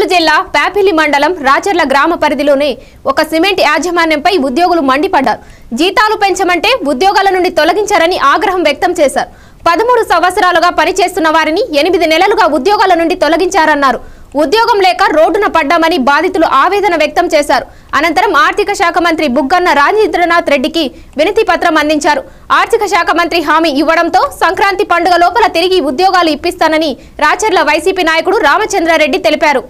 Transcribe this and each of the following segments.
కర్నూలు జిల్లా ప్యాపిలి మండలం రాచర్ల గ్రామ పరిధిలోని ఒక సిమెంట్ యాజమాన్యంపై ఉద్యోగులు మండిపడ్డారు జీతాలు పెంచమంటే ఉద్యోగాల నుండి తొలగించారని ఆగ్రహం వ్యక్తం చేశారు పదమూడు సంవత్సరాలుగా పనిచేస్తున్న వారిని ఎనిమిది నెలలుగా ఉద్యోగాల నుండి తొలగించారన్నారు ఉద్యోగం లేక రోడ్డున పడ్డామని బాధితులు ఆవేదన వ్యక్తం చేశారు అనంతరం ఆర్థిక శాఖ మంత్రి బుగ్గన్న రాజేంద్రనాథ్ రెడ్డికి వినతి పత్రం అందించారు ఆర్థిక శాఖ మంత్రి హామీ ఇవ్వడంతో సంక్రాంతి పండుగ లోపల తిరిగి ఉద్యోగాలు ఇప్పిస్తానని రాచర్ల వైసీపీ నాయకుడు రామచంద్రారెడ్డి తెలిపారు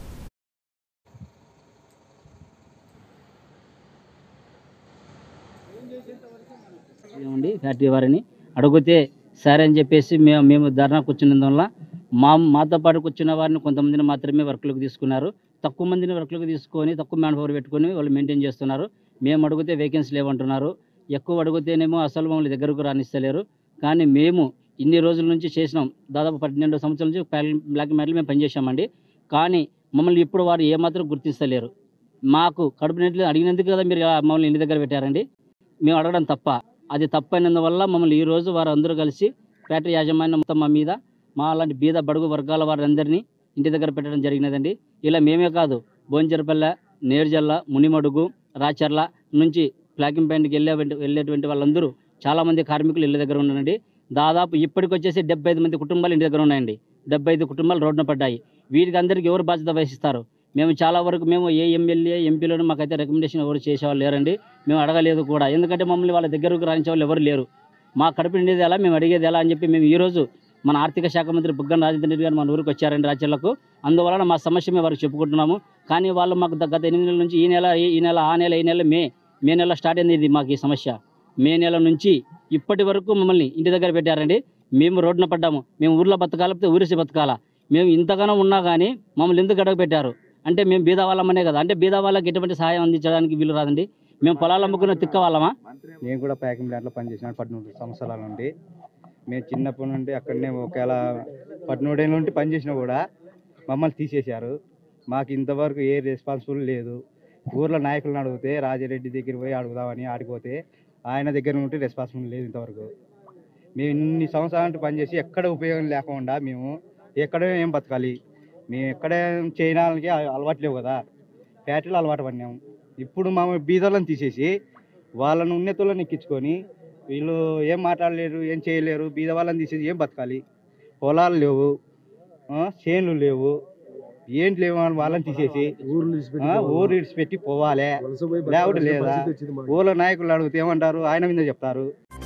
ఏమండి ఫ్యాక్టరీ వారిని అడిగితే సరే అని చెప్పేసి మేము మేము ధర్నా కూర్చున్నందువల్ల మా మాతో పాటు కూర్చున్న వారిని కొంతమందిని మాత్రమే వర్క్లకు తీసుకున్నారు తక్కువ మందిని వర్క్లకు తీసుకొని తక్కువ మ్యాన్ పవర్ పెట్టుకొని వాళ్ళు మెయింటైన్ చేస్తున్నారు మేము అడిగితే వేకెన్సీ లేవంటున్నారు ఎక్కువ అడిగితేనేమో అసలు మమ్మల్ని దగ్గరకు రానిస్తలేరు కానీ మేము ఇన్ని రోజుల నుంచి చేసినాం దాదాపు పన్నెండు సంవత్సరాల నుంచి ప్యాల్- బ్లాక్ మ్యాట్లు మేము పనిచేసామండి కానీ మమ్మల్ని ఇప్పుడు వారు ఏమాత్రం గుర్తిస్తలేరు మాకు కడుపు నెట్లు అడిగినందుకు కదా మీరు మమ్మల్ని ఇంటి దగ్గర పెట్టారండి మేము అడగడం తప్ప అది తప్పైనందువల్ల మమ్మల్ని ఈ రోజు వారు అందరూ కలిసి ఫ్యాక్టరీ యాజమాన్యం మొత్తం మా మీద మా అలాంటి బీద బడుగు వర్గాల వారందరినీ ఇంటి దగ్గర పెట్టడం జరిగినదండి ఇలా మేమే కాదు బోంచెరపల్లె నేర్జల్ల మునిమడుగు రాచర్ల నుంచి ప్లాకింగ్ పాయింట్కి వెళ్ళే వెళ్ళేటువంటి వాళ్ళందరూ చాలామంది కార్మికులు ఇళ్ళ దగ్గర ఉన్నారండి దాదాపు ఇప్పటికి వచ్చేసి డెబ్బై ఐదు మంది కుటుంబాలు ఇంటి దగ్గర ఉన్నాయండి డెబ్బై ఐదు కుటుంబాలు రోడ్డున పడ్డాయి వీరికి అందరికీ ఎవరు బాధ్యత వహిస్తారు మేము చాలా వరకు మేము ఏ ఎమ్మెల్యే ఎంపీలను మాకైతే రికమెండేషన్ ఎవరు చేసేవాళ్ళు లేరండి మేము అడగలేదు కూడా ఎందుకంటే మమ్మల్ని వాళ్ళ దగ్గరకు రాణించే వాళ్ళు ఎవరు లేరు మా కడుపు నిండేది ఎలా మేము అడిగేది ఎలా అని చెప్పి మేము ఈ రోజు మన ఆర్థిక శాఖ మంత్రి బుగ్గన రాజేంద్ర రెడ్డి గారు మన ఊరికి వచ్చారండి రాజ్యాలకు అందువలన మా సమస్య మేము వారికి చెప్పుకుంటున్నాము కానీ వాళ్ళు మాకు గత ఎనిమిది నెలల నుంచి ఈ నెల ఈ- ఈ నెల ఆ నెల ఈ నెల మే మే నెల స్టార్ట్ అయింది ఇది మాకు ఈ సమస్య మే నెల నుంచి ఇప్పటి వరకు మమ్మల్ని ఇంటి దగ్గర పెట్టారండి మేము రోడ్డున పడ్డాము మేము ఊర్లో బతకాలితే ఊరిసి బతకాలా మేము ఇంతగానో ఉన్నా కానీ మమ్మల్ని ఎందుకు గడవ పెట్టారు అంటే మేము బీద వాళ్ళమనే కదా అంటే బీద వాళ్ళకి ఎటువంటి సహాయం అందించడానికి వీలు రాదండి మేము పొలాలు అమ్ముకున్న తిక్క వాళ్ళమా నేను కూడా ప్యాకింగ్ ప్లాంట్లో పనిచేసినాను పద్మూడు సంవత్సరాల నుండి మేము చిన్నప్పటి నుండి అక్కడనే ఒకవేళ పద్మూడేళ్ళ నుండి పనిచేసినా కూడా మమ్మల్ని తీసేశారు మాకు ఇంతవరకు ఏ రెస్పాన్సిబుల్ లేదు ఊర్లో నాయకులను అడిగితే రాజారెడ్డి దగ్గర పోయి అడుగుదామని ఆడిపోతే ఆయన దగ్గర నుండి రెస్పాన్సిబుల్ లేదు ఇంతవరకు మేము ఇన్ని సంవత్సరాల నుండి పనిచేసి ఎక్కడ ఉపయోగం లేకుండా మేము ఎక్కడ ఏం బతకాలి మేము ఎక్కడ చేయడానికి అలవాటు లేవు కదా ఫ్యాక్టరీలో అలవాటు పడినాము ఇప్పుడు మా బీదర్లను తీసేసి వాళ్ళని ఉన్నతులను ఎక్కించుకొని వీళ్ళు ఏం మాట్లాడలేరు ఏం చేయలేరు బీద వాళ్ళని తీసేసి ఏం బతకాలి పొలాలు లేవు ఆ, చేన్లు లేవు ఏంటి లేవు అని వాళ్ళని తీసేసి ఆ, ఊరు ఇడిచిపెట్టి పోవాలి లేకపోతే లేదా ఊళ్ళో నాయకులు అడిగితే ఏమంటారు ఆయన మీద చెప్తారు